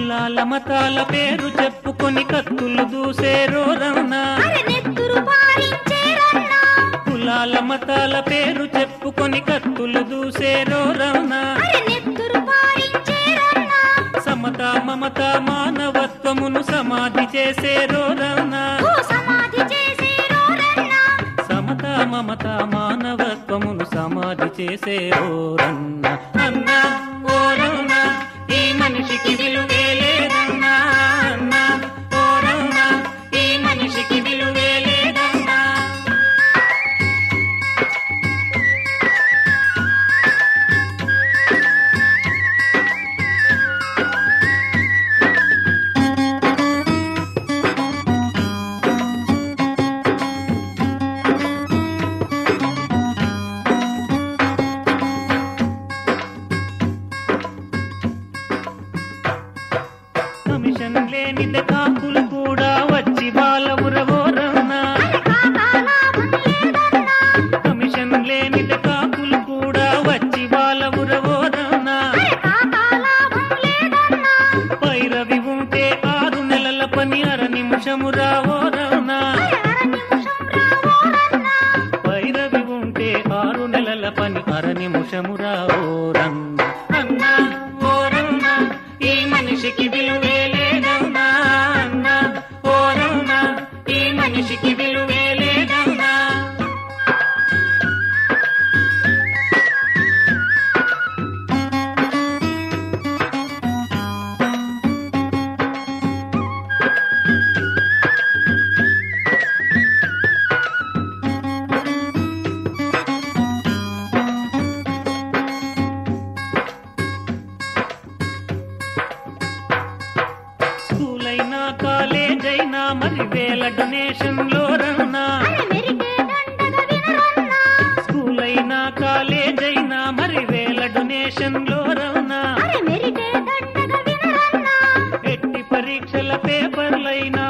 కులాల మతాల పేరు చెప్పుకొని కత్తులు దూసేరో రమణ అరే నెత్తురు పారించేరన్నా కులాల మతాల పేరు చెప్పుకొని కత్తులు దూసేరో రమణ అరే నెత్తురు పారించేరన్నా సమత మమత మానవత్వమును సమాధి చేసేరో రమణ ఓ సమాధి చేసేరోరన్నా సమత మమత మానవత్వమును సమాధి చేసేరో రన్న అన్న ఓ రమణ ఈ మనిషికి విలువే లేదన్నా అన్న ఓ రమణ ఈ మనిషికి విలువే లేదన్నా కమిషన్ లేనిదే కాకులు కూడా వచ్చి వాళ్ళ ఉరవోరన్నా అరే కాకా లాభం లేదన్నా కమిషన్ లేనిదే కాకులు కూడా వచ్చి వాళ్ళ ఉరవోరన్నా అరే కాకా లాభం లేదన్నా పైరవి ఉంటే ఆరు నెలల పని అర నిమిషము రావోరన్నా అరే అర నిమిషం రావోరన్నా పైరవి ఉంటే ఆరు నెలల పని అర నిమిషము రావోరన్నా అన్నా ఓరన్నా ఈ మనిషికి విలువే లేదన్నా అన్నా ఓరన్నా ఈ మనిషికి విలువే లేదన్నా స్కూల్ అయినా కాలేజ్ అయినా మరి వేల డొనేషన్ లో రన్నా అరే మెరికే దండగ వినరన్నా స్కూల్ అయినా కాలేజ్ అయినా మరి వేల డొనేషన్ లో రన్నా అరే మెరికే దండగ వినరన్నా ఎట్టి పరీక్షల పేపర్లైనా